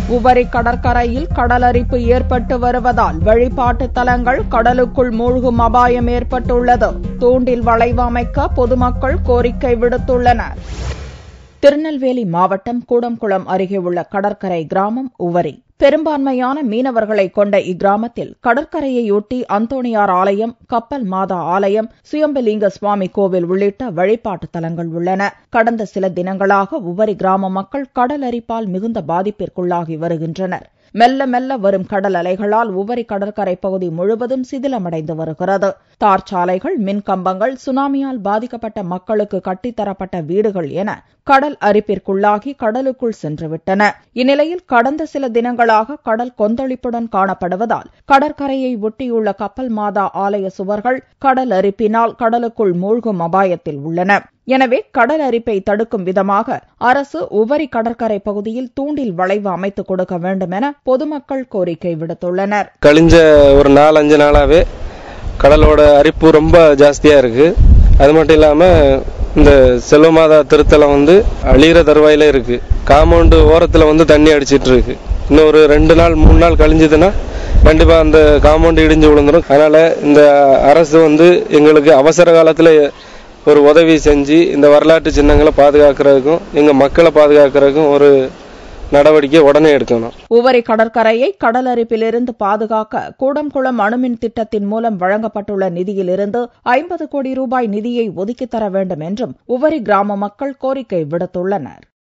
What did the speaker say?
உவரி கடற்கரையில் கடலரிப்பு ஏற்பட்டு வருவதால் வழிபாட்டு தலங்கள் கடலுக்குள் மூழ்கும் அபாயம் ஏற்பட்டுள்ளது தூண்டில் வளைவு அமைக்க பொதுமக்கள் கோரிக்கை விடுத்துள்ளனர் திருநெல்வேலி மாவட்டம் கூடம்குளம் அருகே உள்ள கடற்கரை கிராமம் உவரி பெரும்பான்மையான மீனவர்களை கொண்ட இக்கிராமத்தில் கடற்கரையையொட்டி அந்தோணியார் ஆலயம் கப்பல் மாதா ஆலயம் சுயம்பலிங்க சுவாமி கோவில் உள்ளிட்ட வழிபாட்டு தலங்கள் உள்ளன கடந்த சில தினங்களாக உவரி கிராம மக்கள் கடல் அரிப்பால் மிகுந்த பாதிப்பிற்குள்ளாகி வருகின்றனர் மெல்ல மெல்ல வரும் கடல் அலைகளால் உவரி கடற்கரை பகுதி முழுவதும் சிதிலமடைந்து வருகிறது தார் சாலைகள் மின்கம்பங்கள் சுனாமியால் பாதிக்கப்பட்ட மக்களுக்கு கட்டித்தரப்பட்ட வீடுகள் என கடல் அரிப்பிற்குள்ளாகி கடலுக்குள் சென்றுவிட்டன இந்நிலையில் கடந்த சில தினங்களாக கடல் கொந்தளிப்புடன் காணப்படுவதால் கடற்கரையை ஒட்டியுள்ள கப்பல் மாதா ஆலய சுவர்கள் கடல் அரிப்பினால் கடலுக்குள் மூழ்கும் அபாயத்தில் உள்ளன எனவே கடல் அரிப்பை தடுக்கும் விதமாக அரசு உவரி கடற்கரை பகுதியில் தூண்டில் வளைவு அமைத்துக் கொடுக்க வேண்டும் என பொதுமக்கள் கோரிக்கை விடுத்துள்ளனர் கழிஞ்ச ஒரு நாலஞ்சு நாளாவே கடலோட அரிப்பு ரொம்ப ஜாஸ்தியா இருக்கு அது மட்டும் இல்லாம இந்த செல்வமாதா திருத்தலம் வந்து அழியிற தருவாயில இருக்கு காம்பவுண்டு ஓரத்துல வந்து தண்ணி அடிச்சிட்டு இருக்கு இன்னும் ஒரு ரெண்டு நாள் மூணு நாள் கழிஞ்சதுன்னா கண்டிப்பா அந்த காம்பவுண்டு இடிஞ்சு விழுந்துரும் அதனால இந்த அரசு வந்து எங்களுக்கு அவசர காலத்துல ஒரு உதவி செஞ்சு இந்த வரலாற்று சின்னங்களை பாதுகாக்கிறதுக்கும் எங்க மக்களை பாதுகாக்கிறதுக்கும் ஒரு நடவடிக்கை உடனே எடுக்கணும் உவரி கடற்கரையை கடல் அரிப்பிலிருந்து பாதுகாக்க கூடம்குளம் அணுமின் திட்டத்தின் மூலம் வழங்கப்பட்டுள்ள நிதியிலிருந்து ஐம்பது கோடி ரூபாய் நிதியை ஒதுக்கித் தர வேண்டும் என்றும் உவரி கிராம மக்கள் கோரிக்கை விடுத்துள்ளனர்